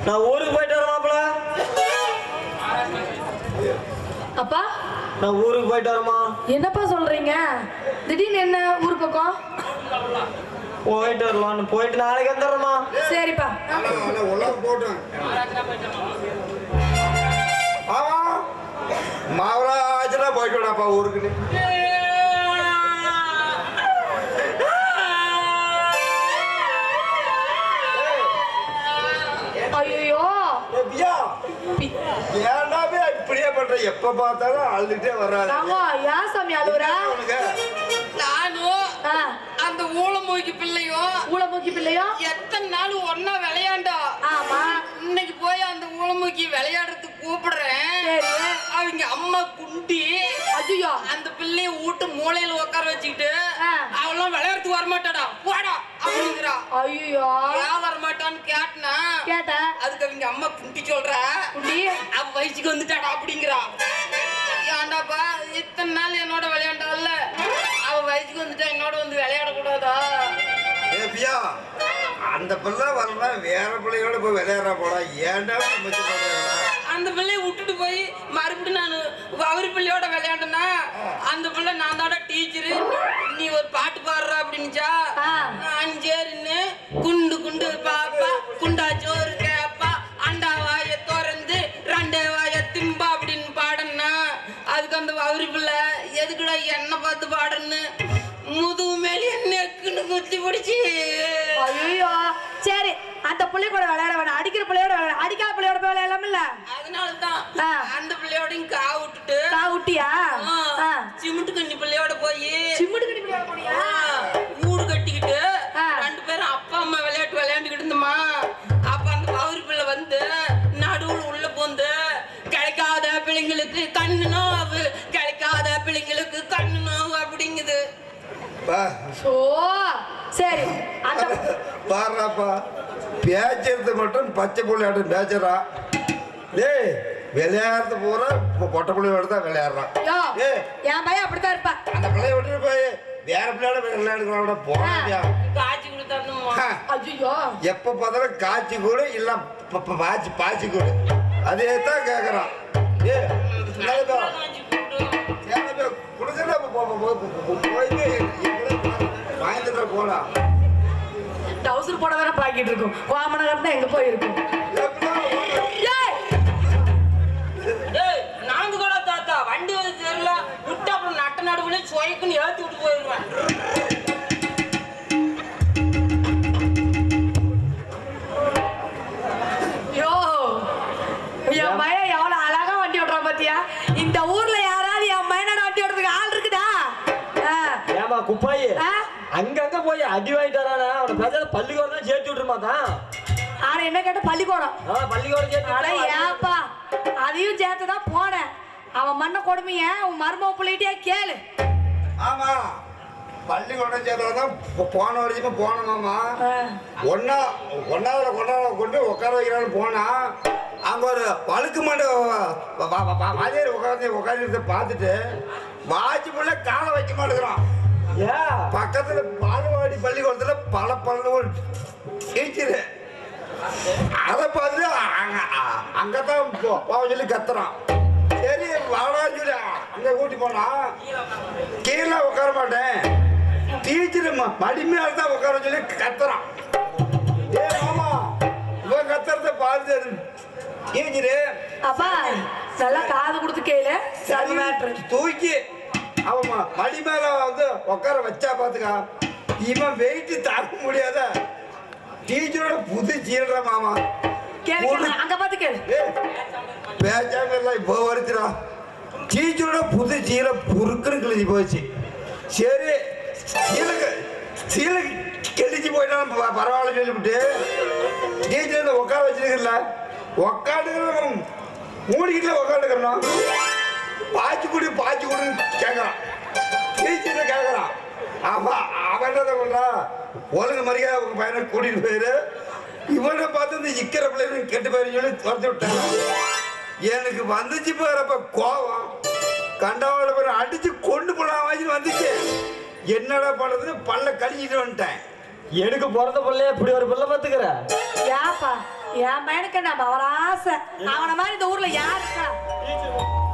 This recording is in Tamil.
நான் ஊருக்கு போயிட்டு வரேன் மாப்பிள அப்பா நான் ஊருக்கு போயிட்டு வரேம்மா என்னப்பா சொல்றீங்க திடீர்னு என்ன ஊர் பக்கம் போயிட்டு வரலாம்னு போயிட்டு நாளைக்கு வந்துடுறேம்மா சரிப்பா உலகம் போட்டோம் ஆமா மாவராஜனா போயிட்டு வாடாப்பா ஊருக்கு ஐயோ ஏப்பியா ஏன்டாவே இப்படியே பண்ற எப்ப பார்த்தாலும் அழுதுட்டே வர்றாரு ராமா ஏன் சாமி அழுவுற உனக்கு நானும் ஆ, அந்த ஊழமூக்கி பிள்ளையும் ஊழமூக்கி பிள்ளையோ எத்தனை நாள் ஒன்னா விளையாண்டோம் ஆமா இன்னைக்கு போய் அந்த ஊழமூக்கி விளையாடுறதுக்கு கூப்பிடுறேன் சரி அவங்க அம்மா குண்டி ஐயோ அந்த பிள்ளைய வீட்டு மூலையில உட்கார வச்சுக்கிட்டு ஆ. அவளாம் விளையாடுறதுக்கு வரமாட்டாடா போடா அப்படிங்கிறா ஐயோ ஏன் வரமாட்டான்னு கேட்டனா கேட்ட அதுக்கு அவங்க அம்மா குண்டி சொல்றா குண்டி அவ வயசுக்கு வந்துட்டாடா அப்படிங்கிறா ஏன்டாப்பா இத்தனை நாள் என்னோட விளையாண்டால அவ வயசுக்கு வந்துட்டா என்னோட வந்து விளையாட கூடாதா ஏப்பியா அந்த பிள்ளை வரலாம் வேற பிள்ளையோட போய் விளையாடுறா போடா ஏன்டா மிச்சம் பண்றா அந்த பிள்ளைய விட்டுட்டு போய் மறுபடியும் நான் அவரு பிள்ளையோட விளையாண்டனா அந்த பிள்ளை நான் தாட டீச்சரு நீ ஒரு பாட்டு பாடுற அப்படின்னுச்சா ஆ. நான் சரின்னு குண்டு குண்டு பாப்பா குண்டா சோறு கேப்பா அண்டா வாய திறந்து ரெண்டே வாய திம்பா அப்படின்னு பாடனா அதுக்கு அந்த அவரு பிள்ளை எதுக்குடா என்ன பார்த்து பாடன்னு முதுகு மேலே நெக்குன்னு குத்தி பிடிச்சி ஐயோ சரி அந்த பிள்ளை கூட விளையாட வேணாம் அடிக்கிற பிள்ளையோட விளையாட அடிக்காத பிள்ளையோட போய் விளையாடலாம்ல அதனால தான் ஆ. அந்த பிள்ளையோடையும் கா விட்டுட்டு கா விட்டியா ஆ. சிமெண்ட் கண்ணி பிள்ளையோட போய் சிம்முடு கட்டி விளையாட போனியா வீடு கட்டிக்கிட்டு ஆ. ரெண்டு பேரும் அப்பா அம்மா விளையாட்டு விளையாண்டுக்கிட்டு இருந்தோமா அப்ப அந்த பௌரி பிள்ளை வந்து நடுவுல உள்ள போந்து கிடைக்காத பிள்ளைங்களுக்கு கண்ணு நோவு கிடைக்காத பிள்ளைங்களுக்கு கண்ணு நோவு அப்படிங்குது பா ஓ சரி அந்த பாடுறாப்பா பேச்சுறது மட்டும் பச்சை புள்ளையாட்டம் பேச்சுறா டேய் விளையாடுறது பூரா பொ- பொட்டை பிள்ளையோட தான் விளையாடுறான் யோ ஏய் என் பையன் அப்படித்தான் இருப்பா அந்த பிள்ளைய விட்டுட்டு போய் வேற பிள்ளையோட விளையாடுறோட போறாப்பியா காய்ச்சி கொடுத்தா ஐயோ எப்ப பார்த்தாலும் காய்ச்சி கூட இல்ல ப- ப- பாய்ச்சி பாய்ச்சி கூட அதே தான் கேக்குறான் ஏ நல்லதா காய்ச்சி கொடு கொடுக்கல போயிட்டு வாங்கிட்டு போலாம் டவுசர் போட வேற பாக்கிட்டு இருக்கும் வாமனகர்னா எங்க போய் இருக்கும் ஏய் ஏய் நாங்க கூட தாத்தா வண்டி வந்து தெரியல விட்டு அப்புறம் நட்ட நடுவுல சொயக்குன்னு ஏத்தி விட்டு போயிடுவேன் யோ என் பையன் எவ்வளவு அழகா வண்டி ஓட்டுறான் பாத்தியா இந்த ஊர்ல யாராவது என் பையனோட வண்டி ஓட்டுறதுக்கு ஆள் இருக்குதா ஆ. ஏமா குப்பாயி ஆ? அங்கங்க போய் அடி வாங்கிட்டு வரானே அவனை பேசாத பள்ளிக்கூடம் தான் சேர்த்து விட்டுருமா தான் ஆனா என்ன கேட்ட பள்ளிக்கூடம் ஆ பள்ளிக்கூடம் சேர்த்து அட விட்டுருமா. ஏப்பா அதையும் சேர்த்து தான் போனேன் அவன் மண்ண கொடுமைய உன் மருமக பிள்ளைகிட்டே கேளு ஆமா பள்ளிக்கூடம் சேர்ந்தாதான் போன வரைக்கும் போனோமாமா ஆ. ஒன்னா ஒன்னாவது கொண்டாட கொண்டு உட்கார வைக்கிறான்னு போனா அங்க ஒரு வழுக்கு மண்டு வாதியார் உட்காந்து உட்காந்து பார்த்துட்டு வாட்சி புள்ள காலை வைக்க மாட்டேங்கிறான் ஏன் பக்கத்துல பாலவாடி பள்ளிக்கூடத்துல பல பல ஒரு டீச்சரு அதை பார்த்து அங்க அ- அங்கதான் போ- போக சொல்லி கத்துறான் சரி வாடான்னு சொல்லி அங்க கூட்டி போனா கீழே உட்கார மாட்டேன் டீச்சர் மடி மேல தான் உட்கார சொல்லி கத்துறான் ஏ மாமா இவன் கத்துறத பாருது டீச்சரு அப்பா நல்லா காது கொடுத்து கேளு சரி மேட்ரு தூக்கி அவன் ம- மடி மேல வந்து உட்கார வச்சா பாத்துக்கா இவன் வெயிட் தாக்க முடியாத டீச்சரோட புது சீல்ற மாமா கேளு கேளு அங்க பார்த்து கேளு ஏய், பேச்சாங்க எல்லாம் இப்போ வருத்துறா டீச்சரோட புது சீலை புருக்குன்னு கிழிஞ்சு போச்சு சரி சீலுக்கு சீலை கிழிஞ்சு போயிட்டாலும் ப- பரவாயில்ல சொல்லிவிட்டு டீச்சர் உட்கார வச்சிருக்கல உட்காந்துக்கிறோம் மூடிக்கிட்டு உட்காந்துக்கிறோம் பாய்ச்சி குடி பாய்ச்சி குடின்னு கேட்குறான் டீச்சர் கேட்குறான் அவன் அவன் என்ன பண்றா ஒழுங்கு மரியாதை உங்க பையனை கூட்டிட்டு போயிரு இவனை பார்த்து இந்த இக்கிற பிள்ளைங்க கெட்டு போயிரு சொல்லி துரத்தி விட்டாங்க எனக்கு வந்துச்சு பாருப்ப கோவம் கண்டவாள பேர் அடிச்சு கொண்டு போலாம் வாங்கி வந்துச்சு என்னடா பண்றதுன்னு பல்ல கடிச்சிட்டு வந்துட்டேன் எனக்கு பிறந்த பிள்ளைய இப்படி ஒரு பிள்ளை பார்த்துக்கிற ஏப்பா என் பையனுக்கு நம்ம அவர ஆசை அவன மாதிரி இந்த ஊர்ல யாரு இருக்கா